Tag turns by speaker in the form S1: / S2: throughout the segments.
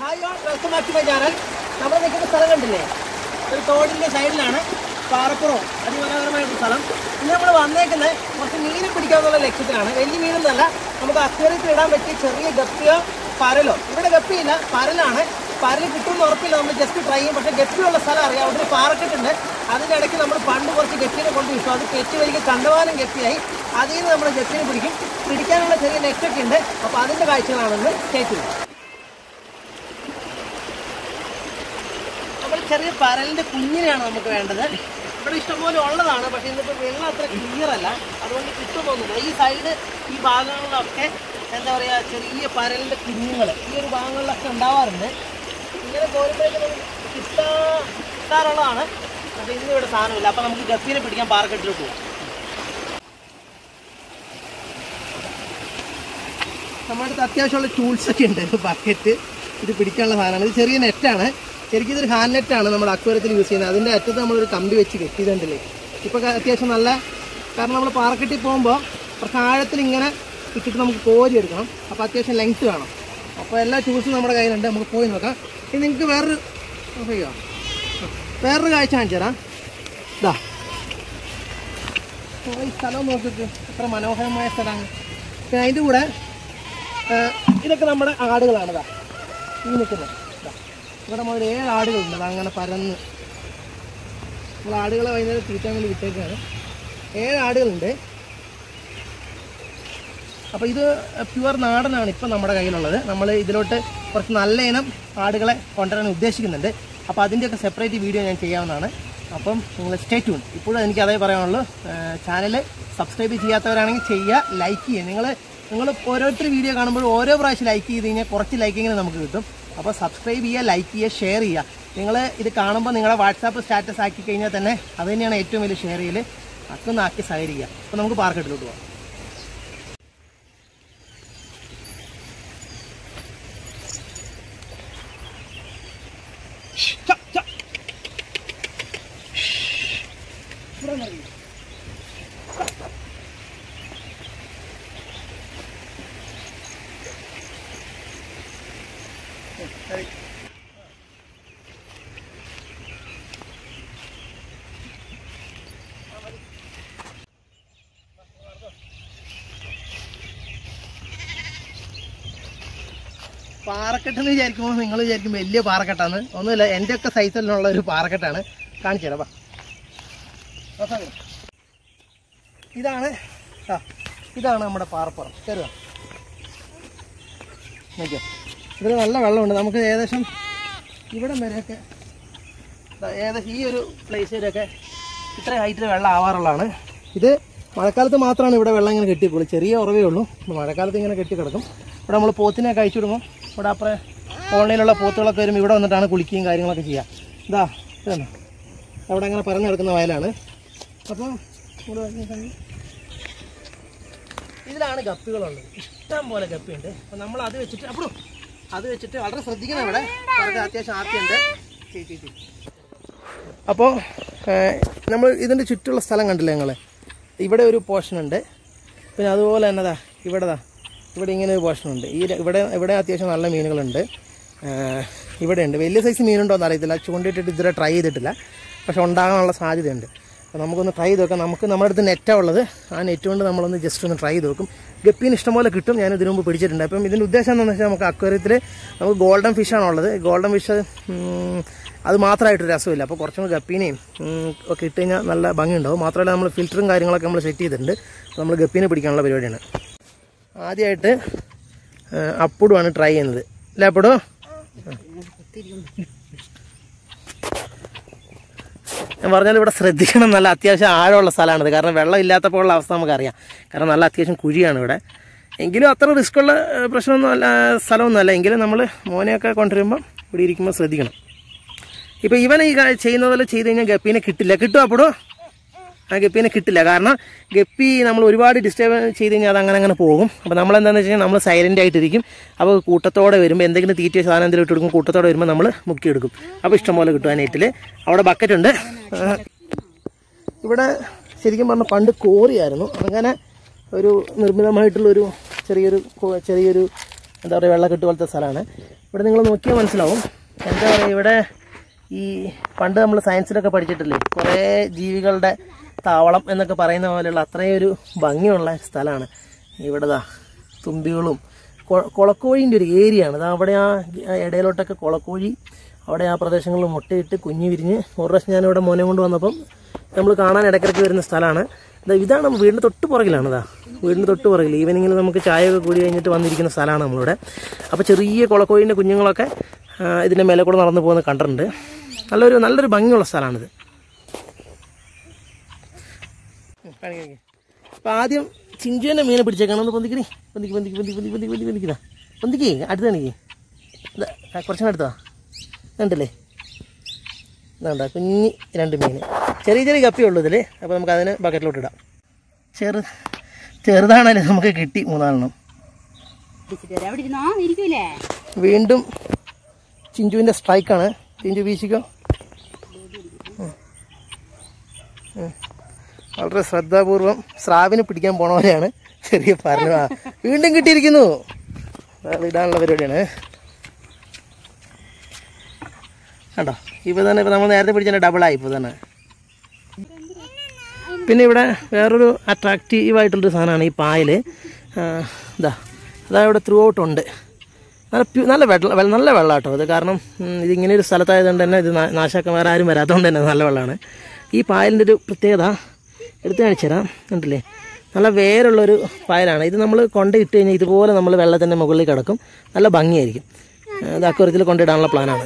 S1: Hi all welcome back to my channel നമ്മൾ നിൽക്കുന്ന സ്ഥലം കണ്ടില്ലേ ഒരു തോടിന്റെ സൈഡിലാണ് പാറപ്പുറം അതിമനോഹരമായിട്ടുള്ള സ്ഥലം ഇന്ന് നമ്മൾ വന്നേക്കുന്നത് കുറച്ച് മീനെ പിടിക്കാന്നുള്ള ലക്ഷ്യത്തിലാണ് വലിയ മീനൊന്നല്ല നമുക്ക് അക്വേറിയത്തിൽ ഇടാൻ പറ്റിയ ചെറിയ ഗപ്പിയോ പരലോ ഇവിടെ ഗപ്പിയില്ല പരലാണ് പരല് കിട്ടുമെന്ന് ഉറപ്പില്ല നമ്മൾ ജസ്റ്റ് ട്രൈ ചെയ്യും പക്ഷേ ഗപ്പിയുള്ള സ്ഥലം അറിയാം അവിടെ ഒരു പാറക്കെട്ടുണ്ട് അതിൻ്റെ ഇടയ്ക്ക് നമ്മൾ പണ്ട് കുറച്ച് ഗപ്പിനെ കൊണ്ട് വിട്ടു അത് പെറ്റി വരിക കണ്ടവാനം ഗപ്പിയായി അതിൽ നിന്ന് നമ്മൾ ഗപ്പിനെ പിടിക്കും പിടിക്കാനുള്ള ചെറിയ നെറ്റൊക്കെ ഉണ്ട് അപ്പോൾ അതിൻ്റെ കാഴ്ചകളാണെന്ന് കേൾക്കുന്നത് നമ്മൾ ചെറിയ പരലിന്റെ കുഞ്ഞിനെയാണ് നമുക്ക് വേണ്ടത് ഇവിടെ ഇഷ്ടംപോലെ ഉള്ളതാണ് പക്ഷെ ഇന്നിപ്പോൾ വെള്ളം അത്ര ക്ലിയർ അല്ല അതുകൊണ്ട് കിട്ടുമൊന്നുമില്ല ഈ സൈഡ് ഈ ഭാഗങ്ങളിലൊക്കെ എന്താ പറയുക ചെറിയ പരലിന്റെ കുഞ്ഞുങ്ങൾ ഈ ഒരു ഭാഗങ്ങളിലൊക്കെ ഉണ്ടാവാറുണ്ട് ഇങ്ങനെ കോരുമ്പോഴേക്കും നമുക്ക് കിട്ടാ കിട്ടാറുള്ളതാണ് പക്ഷെ ഇന്ന് ഇവിടെ സാധനമില്ല അപ്പം നമുക്ക് ഗപ്പീനെ പിടിക്കാൻ പാർക്കെട്ടിലോട്ട് പോകാം നമ്മുടെ അടുത്ത് അത്യാവശ്യമുള്ള ടൂൾസ് ഒക്കെ ഉണ്ട് ബക്കറ്റ് ഇത് പിടിക്കാനുള്ള സാധനമാണ് ഇത് ചെറിയ നെറ്റാണ് ശരിക്കും ഇതൊരു ഹാൻഡ് നെറ്റാണ് നമ്മൾ അക്വേറിയത്തിൽ യൂസ് ചെയ്യുന്നത് അതിൻ്റെ അറ്റത്ത് നമ്മളൊരു കമ്പി വെച്ച് കെട്ടിയതുണ്ടല്ലേ ഇപ്പോൾ അത്യാവശ്യം നല്ല കാരണം നമ്മൾ പാറക്കെട്ടി പോകുമ്പോൾ കുറച്ച് ആഴത്തിൽ ഇങ്ങനെ ഇട്ടിട്ട് നമുക്ക് കോരി എടുക്കണം അപ്പോൾ അത്യാവശ്യം ലെങ്ത് വേണം അപ്പോൾ എല്ലാ ടൂൾസും നമ്മുടെ കയ്യിലുണ്ട് നമുക്ക് പോയി നോക്കാം ഇനി നിങ്ങൾക്ക് വേറൊരു അയ്യോ വേറൊരു കാഴ്ച കാണിച്ചു തരാം ഇതാ ഓ, ഈ സ്ഥലം നോക്കിയിട്ട് എത്ര മനോഹരമായ സ്ഥലമാണ് പിന്നെ അതിൻ്റെ കൂടെ ആ, ഇതൊക്കെ നമ്മുടെ ആടുകളാണ് ഇതാ ഈ നിൽക്കുന്നത് ഇതാ. ഇവിടെ മുതൽ ഏഴ് ആടുകളുണ്ട് അത് അങ്ങനെ പരന്ന് നമ്മൾ ആടുകളെ വൈകുന്നേരം തീറ്റാൻ വേണ്ടി വിട്ടേക്കാണ് ഏഴ് ആടുകളുണ്ട് അപ്പോൾ ഇത് പ്യുവർ നാടനാണ് ഇപ്പം നമ്മുടെ കയ്യിലുള്ളത് നമ്മൾ ഇതിലോട്ട് കുറച്ച് നല്ല ഇനം ആടുകളെ കൊണ്ടുവരാൻ ഉദ്ദേശിക്കുന്നുണ്ട് അപ്പോൾ അതിൻ്റെയൊക്കെ സെപ്പറേറ്റ് വീഡിയോ ഞാൻ ചെയ്യാവുന്നതാണ് അപ്പം നിങ്ങൾ സ്റ്റേ ട്യൂൺ ഇപ്പോഴും എനിക്ക് അതേ പറയാനുള്ളൂ ചാനൽ സബ്സ്ക്രൈബ് ചെയ്യാത്തവരാണെങ്കിൽ ചെയ്യുക ലൈക്ക് ചെയ്യുക നിങ്ങൾ നിങ്ങൾ ഓരോരുത്തർ വീഡിയോ കാണുമ്പോൾ ഓരോ പ്രാവശ്യം ലൈക്ക് ചെയ്ത് കഴിഞ്ഞാൽ കുറച്ച് ലൈക്കിങ്ങിന് നമുക്ക് കിട്ടും അപ്പോൾ സബ്സ്ക്രൈബ് ചെയ്യുക ലൈക്ക് ചെയ്യുക ഷെയർ ചെയ്യുക നിങ്ങൾ ഇത് കാണുമ്പോൾ നിങ്ങളുടെ വാട്സാപ്പ് സ്റ്റാറ്റസ് ആക്കി കഴിഞ്ഞാൽ തന്നെ അത് തന്നെയാണ് ഏറ്റവും വലിയ ഷെയർ ചെയ്യൽ അക്കൊന്ന് ആക്കി സഹകരിക്കുക അപ്പോൾ നമുക്ക് പാർക്കെട്ടിലോട്ട് പോകാം ച, ച. ഇവിടെ വന്ന് ഇറങ്ങ്. ഉം, ശരി. പാറക്കെട്ട് എന്ന് വിചാരിക്കുമ്പോൾ നിങ്ങൾ വിചാരിക്കും വലിയ പാറക്കെട്ടാണ് ഒന്നുമില്ല എൻ്റെ ഒക്കെ സൈസിലുള്ള ഒരു പാറക്കെട്ടാണ് കാണിച്ചു തരാം വാ. അവസാനം ഇടാം. ഇതാണ് ആ ഇതാണ് നമ്മുടെ പാറപ്പുറം കയറുക നോക്കിയോ ഇതിൽ നല്ല വെള്ളമുണ്ട് നമുക്ക് ഏകദേശം ഇവിടം വരെയൊക്കെ ദാ ഏകദേശം ഈ ഒരു പ്ലേസ് വരെയൊക്കെ ഇത്ര ഹൈറ്റിൽ വെള്ളം ആവാറുള്ളതാണ് ഇത് മഴക്കാലത്ത് മാത്രമാണ് ഇവിടെ വെള്ളം ഇങ്ങനെ കെട്ടിപ്പോളൂ ചെറിയ ഉറവേ ഉള്ളൂ മഴക്കാലത്ത് ഇങ്ങനെ കെട്ടി കിടക്കും ഇവിടെ നമ്മൾ പോത്തിനെ കഴിച്ചു വിടുമ്പോൾ ഇവിടെ അപ്പുറം ഓൺലൈനിലുള്ള പോത്തുകളൊക്കെ വരും ഇവിടെ വന്നിട്ടാണ് കുളിക്കുകയും കാര്യങ്ങളൊക്കെ ചെയ്യുക ഇതാ ഇതാണ് അവിടെ അങ്ങനെ പരന്നു കിടക്കുന്ന വയലാണ് അപ്പോൾ ഇവിടെ വരുന്ന സമയം ഇതിലാണ് ഗപ്പികളുള്ളത് ഇഷ്ടം പോലെ ഗപ്പിയുണ്ട് അപ്പോൾ നമ്മൾ അത് വെച്ചിട്ട് അപ്പോൾ അത് വെച്ചിട്ട് വളരെ ശ്രദ്ധിക്കണം ഇവിടെ വളരെ അത്യാവശ്യം ആർത്തിയുണ്ട് ചെയ്, ചെയ്, ചെയ്. അപ്പോൾ നമ്മൾ ഇതിൻ്റെ ചുറ്റുള്ള സ്ഥലം കണ്ടില്ലേ ഞങ്ങൾ ഇവിടെ ഒരു പോർഷൻ ഉണ്ട് പിന്നെ അതുപോലെ തന്നെ ദാ ഇവിടെ ദാ ഇവിടെ ഇങ്ങനെ ഒരു പോർഷൻ ഉണ്ട് ഈ ര- ഇവിടെ ഇവിടെ അത്യാവശ്യം നല്ല മീനുകളുണ്ട് ഏഹ്, ഇവിടെ ഉണ്ട് വലിയ സൈസ് മീനുണ്ടോ എന്ന് അറിയത്തില്ല ചൂണ്ടിട്ടിട്ട് ഇതുവരെ ട്രൈ ചെയ്തിട്ടില്ല പക്ഷെ ഉണ്ടാകാനുള്ള സാധ്യതയുണ്ട് അപ്പോൾ നമുക്കൊന്ന് ട്രൈ ചെയ്ത് നോക്കാം നമുക്ക് നമ്മുടെ അടുത്ത് നെറ്റാണ് ഉള്ളത് ആ നെറ്റ് കൊണ്ട് നമ്മളൊന്ന് ജസ്റ്റ് ഒന്ന് ട്രൈ ചെയ്ത് നോക്കും ഗപ്പീന് ഇഷ്ടംപോലെ കിട്ടും ഞാൻ ഇതിനു മുമ്പ് പിടിച്ചിട്ടുണ്ട് അപ്പം ഇതിൻ്റെ ഉദ്ദേശം എന്താണെന്ന് വെച്ചാൽ നമുക്ക് അക്വേറിയത്തിൽ നമുക്ക് ഗോൾഡൻ ഫിഷാണ് ഉള്ളത് ഗോൾഡൻ ഫിഷ് അത് മാത്രമായിട്ട് രസമില്ല അപ്പോൾ കുറച്ചും കൂടി ഗപ്പീനെയും ഉം, ഒക്കെ ഇട്ട് കഴിഞ്ഞാൽ നല്ല ഭംഗിയുണ്ടാവും മാത്രമല്ല നമ്മൾ ഫിൽറ്ററും കാര്യങ്ങളൊക്കെ നമ്മൾ സെറ്റ് ചെയ്തിട്ടുണ്ട് അപ്പോൾ നമ്മൾ ഗപ്പീനെ പിടിക്കാനുള്ള പരിപാടിയാണ് ആദ്യമായിട്ട് അപ്പുടുമാണ് ട്രൈ ചെയ്യുന്നത് അല്ലേ അപ്പുടു ഞാൻ പറഞ്ഞാൽ ഇവിടെ ശ്രദ്ധിക്കണം നല്ല അത്യാവശ്യം ആഴമുള്ള സ്ഥലമാണിത് കാരണം വെള്ളം ഇല്ലാത്തപ്പോൾ ഉള്ള അവസ്ഥ നമുക്കറിയാം കാരണം നല്ല അത്യാവശ്യം കുഴിയാണ് ഇവിടെ എങ്കിലും അത്ര റിസ്ക്കുള്ള ഏഹ്, പ്രശ്നമൊന്നും അല്ല സ്ഥലമൊന്നുമല്ല എങ്കിലും നമ്മൾ മോനെയൊക്കെ കൊണ്ടുവരുമ്പോൾ ഇവിടെ ഇരിക്കുമ്പോൾ ശ്രദ്ധിക്കണം ഇപ്പോൾ ഇവൻ ഈ കാ- ചെയ്യുന്ന പോലെ ചെയ്ത് കഴിഞ്ഞാൽ ഗപ്പീനെ കിട്ടില്ല കിട്ടുമോ അപ്പോഴോ ആ ഗപ്പീനെ കിട്ടില്ല കാരണം ഗപ്പി നമ്മൾ ഒരുപാട് ഡിസ്റ്റർബ് ചെയ്ത് കഴിഞ്ഞാൽ അത് അങ്ങനെ അങ്ങനെ പോകും അപ്പോൾ നമ്മൾ എന്താണെന്ന് വെച്ച് കഴിഞ്ഞാൽ നമ്മൾ സൈലൻ്റ് ആയിട്ടിരിക്കും അപ്പോൾ കൂട്ടത്തോടെ വരുമ്പോൾ എന്തെങ്കിലും തീറ്റ സാധനം എന്തെങ്കിലും ഇട്ട് കൊടുക്കും കൂട്ടത്തോടെ വരുമ്പോൾ നമ്മൾ മുക്കിയെടുക്കും അപ്പോൾ ഇഷ്ടംപോലെ കിട്ടും ആ നെറ്റിൽ അവിടെ ബക്കറ്റ് ഉണ്ട് ആ, ഇവിടെ ശരിക്കും പറഞ്ഞാൽ പണ്ട് കോറിയായിരുന്നു അങ്ങനെ ഒരു നിർമ്മിതമായിട്ടുള്ളൊരു ചെറിയൊരു കോ- ചെറിയൊരു എന്താ പറയുക വെള്ളക്കെട്ട് പോലത്തെ സ്ഥലമാണ് ഇവിടെ നിങ്ങൾ നോക്കിയാൽ മനസ്സിലാവും എന്താ പറയുക ഇവിടെ ഈ പണ്ട് നമ്മൾ സയൻസിലൊക്കെ പഠിച്ചിട്ടില്ലേ കുറേ ജീവികളുടെ താവളം എന്നൊക്കെ പറയുന്ന പോലെയുള്ള അത്രയും ഒരു ഭംഗിയുള്ള സ്ഥലമാണ് ഇവിടെ ദാ തുമ്പികളും കൊ- കൊളക്കോഴിൻ്റെ ഒരു ഏരിയ ആണ് ദാ അവിടെ ആ ഇടയിലോട്ടൊക്കെ കൊളക്കോഴി അവിടെ ആ പ്രദേശങ്ങളിൽ മുട്ടയിട്ട് കുഞ്ഞു വിരിഞ്ഞ് ഒരു പ്രാവശ്യം ഞാനിവിടെ മോനെ കൊണ്ട് വന്നപ്പം നമ്മൾ കാണാൻ ഇടയ്ക്കിടയ്ക്ക് വരുന്ന സ്ഥലമാണ് ദാ ഇതാണ് വീടിൻ്റെ തൊട്ട് പുറകിലാണ് ദാ വീടിൻ്റെ തൊട്ട് പുറകിൽ ഈവനിങ്ങിൽ നമുക്ക് ചായയൊക്കെ കൂടി കഴിഞ്ഞിട്ട് വന്നിരിക്കുന്ന സ്ഥലമാണ് നമ്മളിവിടെ അപ്പോൾ ചെറിയ കൊളക്കോഴിൻ്റെ കുഞ്ഞുങ്ങളൊക്കെ ആ, ഇതിൻ്റെ മേലെ കൂടെ നടന്നു പോകുന്നത് കണ്ടിട്ടുണ്ട് നല്ലൊരു നല്ലൊരു ഭംഗിയുള്ള സ്ഥലമാണിത് അപ്പോൾ ആദ്യം ചിഞ്ചുവിൻ്റെ മീനെ പിടിച്ചേക്കണം ഒന്ന് പൊന്തിക്കണേ പൊന്തിക്ക് പൊന്തിക്ക് പൊന്തിക്ക് പൊന്തിക്ക് പൊന്തിക്ക് പൊന്തിക്ക് പൊന്തിക്കുന്ന പൊന്തിക്കേ അടുത്ത് എനിക്ക് കുറച്ചും അടുത്താ കണ്ടില്ലേ ഇതാണ്ട കുഞ്ഞി രണ്ട് മീൻ ചെറിയ ചെറിയ കപ്പിയുള്ളൂ ഇതിൽ അപ്പോൾ നമുക്ക് അതിന് ബക്കറ്റിലോട്ട് ഇടാം ചെറു ചെറുതാണല്ലേ നമുക്ക് കിട്ടി മൂന്നാലെണ്ണം
S2: പിടിച്ചിട്ട് വരാം. അവിടെ ഇരുന്നോ ഇരിക്കൂലേ
S1: വീണ്ടും ചിഞ്ചുവിൻ്റെ സ്ട്രൈക്കാണ് ചിഞ്ചു വീശിക്കോ ഉം. ഉം. വളരെ ശ്രദ്ധാപൂർവം സ്രാവിനെ പിടിക്കാൻ പോണ പോലെയാണ് ചെറിയ പറഞ്ഞു ആ വീണ്ടും കിട്ടിയിരിക്കുന്നു അത് ഇടാനുള്ള പരിപാടിയാണ് കണ്ടോ ഇപ്പോൾ തന്നെ ഇപ്പോൾ നമ്മൾ നേരത്തെ പിടിച്ചതിൻ്റെ ഡബിളായി ഇപ്പോൾ തന്നെ പിന്നെ ഇവിടെ വേറൊരു അട്രാക്റ്റീവായിട്ടുള്ളൊരു സാധനമാണ് ഈ പായൽ ഇതാ അതാ ഇവിടെ ത്രൂ ഔട്ട് ഉണ്ട് നല്ല പ്യൂ നല്ല വെള്ളം വെള്ളം നല്ല വെള്ളം കേട്ടോ അത് കാരണം ഉം, ഇതിങ്ങനെ ഒരു സ്ഥലത്തായതുകൊണ്ട് തന്നെ ഇത് നാ- നാശാക്കാൻ വേറെ ആരും വരാത്തതുകൊണ്ട് തന്നെ നല്ല വെള്ളമാണ് ഈ പായലിൻ്റെ ഒരു പ്രത്യേകത എടുത്ത് കാണിച്ചു തരാം കണ്ടില്ലേ നല്ല വേരുള്ളൊരു പായലാണ് ഇത് നമ്മൾ കൊണ്ടിട്ട് കഴിഞ്ഞാൽ ഇതുപോലെ നമ്മൾ വെള്ളത്തിൻ്റെ മുകളിൽ കിടക്കും നല്ല ഭംഗിയായിരിക്കും ആ, ഇത് അക്വരത്തിൽ കൊണ്ടിടാനുള്ള പ്ലാനാണ്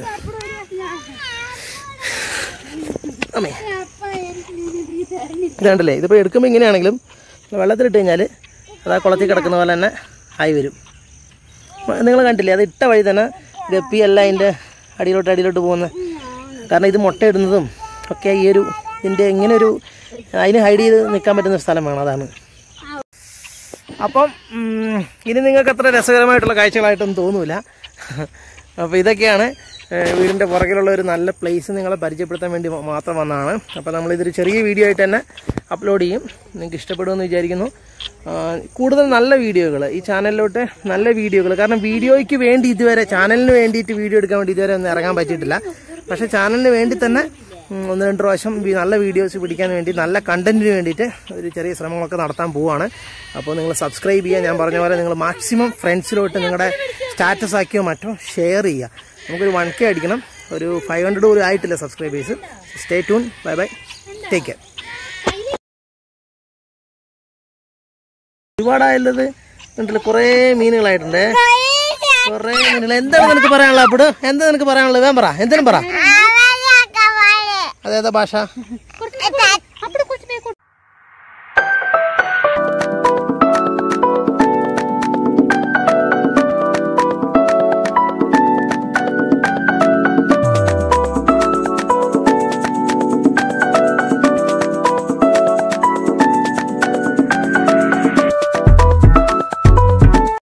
S1: അമ്മേ ഇതാണ്ടല്ലേ ഇതിപ്പോൾ എടുക്കുമ്പോൾ ഇങ്ങനെയാണെങ്കിലും വെള്ളത്തിലിട്ട് കഴിഞ്ഞാൽ അത് ആ കുളത്തിൽ കിടക്കുന്ന പോലെ തന്നെ ആയി വരും നിങ്ങൾ കണ്ടില്ലേ അത് ഇട്ട വഴി തന്നെ ഗപ്പി എല്ലാം അതിൻ്റെ അടിയിലോട്ട് അടിയിലോട്ട് പോകുന്നത് കാരണം ഇത് മുട്ടയിടുന്നതും ഒക്കെ ഈ ഒരു ഇതിൻ്റെ ഇങ്ങനെ ഒരു അതിന് ഹൈഡ് ചെയ്ത് നിൽക്കാൻ പറ്റുന്ന സ്ഥലമാണ് അതാണ് അപ്പം ഉം, ഇനി നിങ്ങൾക്ക് അത്ര രസകരമായിട്ടുള്ള കാഴ്ചകളായിട്ടൊന്നും തോന്നൂല അപ്പോൾ ഇതൊക്കെയാണ് ഏഹ്, വീടിൻ്റെ പുറകിലുള്ള ഒരു നല്ല പ്ലേസ് നിങ്ങളെ പരിചയപ്പെടുത്താൻ വേണ്ടി മ- മാത്രം വന്നതാണ് അപ്പോൾ നമ്മളിതൊരു ചെറിയ വീഡിയോ ആയിട്ട് തന്നെ അപ്ലോഡ് ചെയ്യും നിങ്ങൾക്ക് ഇഷ്ടപ്പെടുമെന്ന് വിചാരിക്കുന്നു ആ, കൂടുതൽ നല്ല വീഡിയോകൾ ഈ ചാനലിലോട്ട് നല്ല വീഡിയോകൾ കാരണം വീഡിയോയ്ക്ക് വേണ്ടി ഇതുവരെ ചാനലിന് വേണ്ടിയിട്ട് വീഡിയോ എടുക്കാൻ വേണ്ടി ഇതുവരെ ഒന്നും ഇറങ്ങാൻ പറ്റിയിട്ടില്ല പക്ഷേ ചാനലിന് വേണ്ടി തന്നെ ഉം, ഒന്ന് രണ്ട് പ്രാവശ്യം വി- നല്ല വീഡിയോസ് പിടിക്കാൻ വേണ്ടി നല്ല കണ്ടന്റിന് വേണ്ടിയിട്ട് ഒരു ചെറിയ ശ്രമങ്ങളൊക്കെ നടത്താൻ പോവാണ് അപ്പോൾ നിങ്ങൾ സബ്സ്ക്രൈബ് ചെയ്യുക ഞാൻ പറഞ്ഞ പോലെ നിങ്ങൾ മാക്സിമം ഫ്രണ്ട്സിലോട്ട് നിങ്ങളുടെ സ്റ്റാറ്റസ് ആക്കിയോ മറ്റോ ഷെയർ ചെയ്യുക നമുക്കൊരു വൺ കെ അടിക്കണം ഒരു ഫൈവ് ഹൺഡ്രഡ് പോലും ആയിട്ടില്ല subscribers stay tune bye bye take care ഒരുപാടായുള്ളത് ഉണ്ടല്ലോ കുറേ മീനുകളായിട്ടുണ്ട് കുറേ മീനുകൾ എന്താണ് നിനക്ക് പറയാനുള്ളത് അപ്പിട് എന്താ നിനക്ക് പറയാനുള്ളത് വേം പറ എന്തിനും പറ അതേതാ ഭാഷ